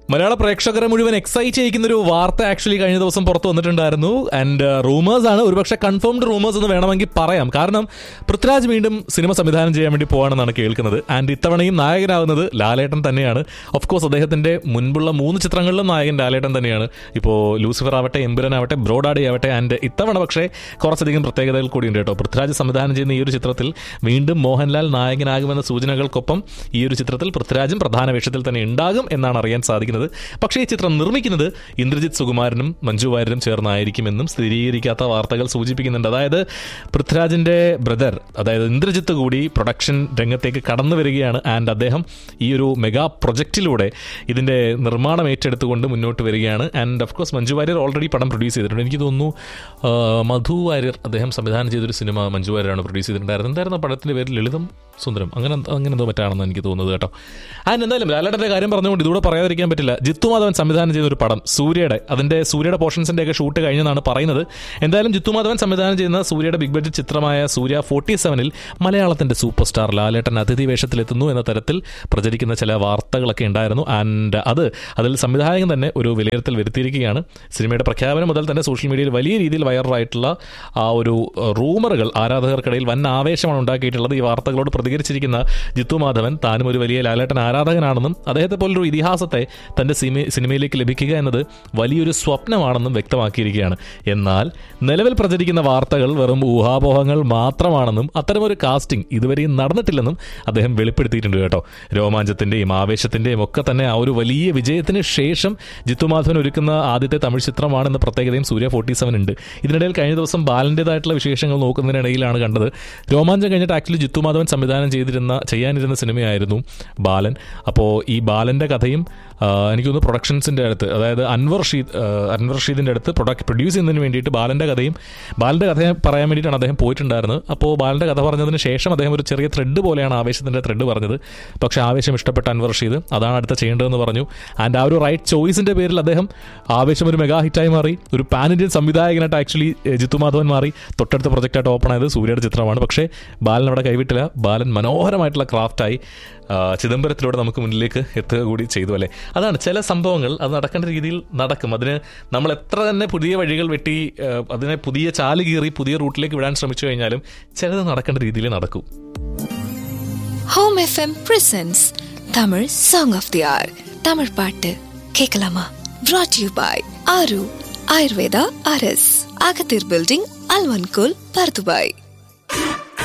മലയാള പ്രേക്ഷകരെ മുഴുവൻ എക്സൈറ്റ് ചെയ്യിക്കുന്ന ഒരു വാർത്ത ആക്ച്വലി കഴിഞ്ഞ ദിവസം പുറത്തു വന്നിട്ടുണ്ടായിരുന്നു ആൻഡ് റൂമേഴ്സ് ആണ് ഒരുപക്ഷെ കൺഫേംഡ് റൂമേഴ്സ് എന്ന് വേണമെങ്കിൽ പറയാം കാരണം പൃഥ്വിരാജ് വീണ്ടും സിനിമ സംവിധാനം ചെയ്യാൻ വേണ്ടി പോവാണെന്നാണ് കേൾക്കുന്നത് ആൻഡ് ഇത്തവണയും നായകനാവുന്നത് ലാലേട്ടൻ തന്നെയാണ് ഓഫ് കോഴ്സ് അദ്ദേഹത്തിന്റെ മുൻപുള്ള മൂന്ന് ചിത്രങ്ങളിലും നായകൻ ലാലേട്ടൻ തന്നെയാണ് ഇപ്പോൾ ലൂസിഫർ ആവട്ടെ എമ്പുരൻ ആവട്ടെ ബ്രോഡാഡി ആവട്ടെ ആൻഡ് ഇത്തവണ പക്ഷേ കുറച്ചധികം പ്രത്യേകതകൾ കൂടിയുണ്ട് കേട്ടോ പൃഥ്വിരാജ് സംവിധാനം ചെയ്യുന്ന ഈ ഒരു ചിത്രത്തിൽ വീണ്ടും മോഹൻലാൽ നായകനാകുമെന്ന സൂചനകൾക്കൊപ്പം ഈ ഒരു ചിത്രത്തിൽ പൃഥ്വിരാജും പ്രധാന വേഷത്തിൽ തന്നെ ഉണ്ടാകും എന്നാണ് അറിയാൻ സാധിക്കുന്നത് പക്ഷേ ഈ ചിത്രം നിർമ്മിക്കുന്നത് ഇന്ദ്രജിത് സുകുമാരനും മഞ്ജു വാര്യരും ചേർന്നായിരിക്കുമെന്നും സ്ഥിരീകരിക്കാത്ത വാർത്തകൾ സൂചിപ്പിക്കുന്നുണ്ട് അതായത് പൃഥ്വിരാജിന്റെ ബ്രദർ അതായത് ഇന്ദ്രജിത്ത് കൂടി പ്രൊഡക്ഷൻ രംഗത്തേക്ക് കടന്നു വരികയാണ് ആൻഡ് അദ്ദേഹം ഈ ഒരു മെഗാ പ്രൊജക്റ്റിലൂടെ ഇതിന്റെ നിർമ്മാണം ഏറ്റെടുത്തുകൊണ്ട് മുന്നോട്ട് വരികയാണ് and of course Manju Warrier already പടം പ്രൊഡ്യൂസ് ചെയ്തിട്ടുണ്ട് എനിക്ക് തോന്നുന്നു ആ, മധു വാര്യർ അദ്ദേഹം സംവിധാനം ചെയ്തൊരു സിനിമ മഞ്ജു വാര്യരാണ് പ്രൊഡ്യൂസ് ചെയ്തിട്ടുണ്ടായിരുന്നത് എന്തായിരുന്നു ആ പടത്തിന്റെ പേര് ലളിതം സുന്ദരം അങ്ങനെ എന്ത- അങ്ങനെ എന്തോ മറ്റാണെന്ന് എനിക്ക് തോന്നുന്നത് കേട്ടോ ആൻഡ് എന്തായാലും ലാലേട്ടന്റെ കാര്യം പറഞ്ഞുകൊണ്ട് ഇതുകൂടെ പറയാതിരിക്കാൻ പറ്റില്ല ജിത്തു മാധവൻ സംവിധാനം ചെയ്ത ഒരു പടം സൂര്യയുടെ അതിന്റെ സൂര്യയുടെ പോർഷൻസിന്റെ ഒക്കെ ഷൂട്ട് കഴിഞ്ഞെന്നാണ് പറയുന്നത് എന്തായാലും ജിത്തു മാധവൻ സംവിധാനം ചെയ്യുന്ന സൂര്യയുടെ ബിഗ് ബഡ്ജറ്റ് ചിത്രമായ സൂര്യ ഫോർട്ടി സെവനിൽ മലയാളത്തിന്റെ സൂപ്പർ സ്റ്റാർ ലാലേട്ടൻ അതിഥി വേഷത്തിലെത്തുന്നു എന്ന തരത്തിൽ പ്രചരിക്കുന്ന ചില വാർത്തകളൊക്കെ ഉണ്ടായിരുന്നു ആൻഡ് അത് അതിൽ സംവിധായകൻ തന്നെ ഒരു വിലയിരുത്തൽ വരുത്തിയിരിക്കുകയാണ് സിനിമയുടെ പ്രഖ്യാപനം മുതൽ തന്നെ സോഷ്യൽ മീഡിയയിൽ വലിയ രീതിയിൽ വൈറലായിട്ടുള്ള ആ ഒരു റൂമറുകൾ ആരാധകർക്കിടയിൽ വൻ ആവേശമാണ് ഉണ്ടാക്കിയിട്ടുള്ളത് ഈ വാർത്തകളോട് പ്രതികരിച്ചിരിക്കുന്ന ജിത്തു മാധവൻ താനും ഒരു വലിയ ലാലേട്ടൻ ആരാധകനാണെന്നും അദ്ദേഹത്തെ പോലൊരു ഇതിഹാസത്തെ തന്റെ സിനിമ സിനിമയിലേക്ക് ലഭിക്കുക എന്നത് വലിയൊരു സ്വപ്നമാണെന്നും വ്യക്തമാക്കിയിരിക്കുകയാണ് എന്നാൽ നിലവിൽ പ്രചരിക്കുന്ന വാർത്തകൾ വെറും ഊഹാപോഹങ്ങൾ മാത്രമാണെന്നും അത്തരമൊരു കാസ്റ്റിംഗ് ഇതുവരെയും നടന്നിട്ടില്ലെന്നും അദ്ദേഹം വെളിപ്പെടുത്തിയിട്ടുണ്ട് കേട്ടോ രോമാഞ്ചത്തിന്റെയും ആവേശത്തിന്റെയും ഒക്കെ തന്നെ ആ ഒരു വലിയ വിജയത്തിന് ശേഷം ജിത്തു മാധവൻ ഒരുക്കുന്ന ആദ്യത്തെ തമിഴ് ചിത്രമാണെന്ന പ്രത്യേകതയും സൂര്യ ഫോർട്ടി സെവൻ ഉണ്ട് ഇതിനിടയിൽ കഴിഞ്ഞ ദിവസം ബാലന്റേതായിട്ടുള്ള വിശേഷങ്ങൾ നോക്കുന്നതിനിടയിലാണ് കണ്ടത് രോമാഞ്ചം കഴിഞ്ഞിട്ട് ആക്ച്വലി ജിത്തു മാധവൻ സംവിധാനം ചെയ്തിരുന്ന ചെയ്യാനിരുന്ന സിനിമയായിരുന്നു ബാലൻ അപ്പോൾ ഈ ബാലന്റെ കഥയും ആ, എനിക്ക് തോന്നുന്നു പ്രൊഡക്ഷൻസിന്റെ അടുത്ത് അതായത് അൻവർ ഷീദ് ആ, അൻവർ ഷീദിന്റെ അടുത്ത് പ്രൊഡക്റ്റ് പ്രൊഡ്യൂസ് ചെയ്യുന്നതിന് വേണ്ടിയിട്ട് ബാലന്റെ കഥയും ബാലന്റെ കഥ പറയാൻ വേണ്ടിയിട്ടാണ് അദ്ദേഹം പോയിട്ടുണ്ടായിരുന്നത് അപ്പോൾ ബാലന്റെ കഥ പറഞ്ഞതിന് ശേഷം അദ്ദേഹം ഒരു ചെറിയ ത്രെഡ് പോലെയാണ് ആവേശത്തിന്റെ ത്രെഡ് പറഞ്ഞത് പക്ഷേ ആവേശം ഇഷ്ടപ്പെട്ട അൻവർ ഷീദ് അതാണ് അടുത്ത ചെയ്യേണ്ടതെന്ന് പറഞ്ഞു ആൻഡ് ആ ഒരു റൈറ്റ് ചോയ്സിന്റെ പേരിൽ അദ്ദേഹം ആവേശം ഒരു മെഗാ ഹിറ്റായി മാറി ഒരു പാൻ ഇന്ത്യൻ സംവിധായകനായിട്ട് ആക്ച്വലി ജിത്തു മാധവൻ മാറി തൊട്ടടുത്ത പ്രൊജക്റ്റായിട്ട് ഓപ്പൺ ആയത് സൂര്യയുടെ ചിത്രമാണ് പക്ഷേ ബാലൻ അവിടെ കൈവിട്ടില്ല ബാലൻ മനോഹരമായിട്ടുള്ള ക്രാഫ്റ്റായി ആ, ചിദംബരത്തിലൂടെ നമുക്ക് മുന്നിലേക്ക് എത്തുക കൂടി ചെയ്തു അല്ലേ അതാണ് ചില സംഭവങ്ങൾ അത് നടക്കേണ്ട രീതിയിൽ നടക്കും അതിന് നമ്മൾ എത്ര തന്നെ പുതിയ വഴികൾ വെട്ടി ആ, അതിനെ പുതിയ ചാല് കീറി പുതിയ റൂട്ടിലേക്ക് വിടാൻ ശ്രമിച്ചു കഴിഞ്ഞാലും ചിലത് നടക്കേണ്ട രീതിയിൽ നടക്കും home FM presence Tamil song of the hour Tamil பாட்டு கேட்கலாமா brought யூ பாய் ஆரு ஆயுர்வேதா அரஸ் அகத்தீர் பில்டிங் அல்வன்கோல் பர்துபாய்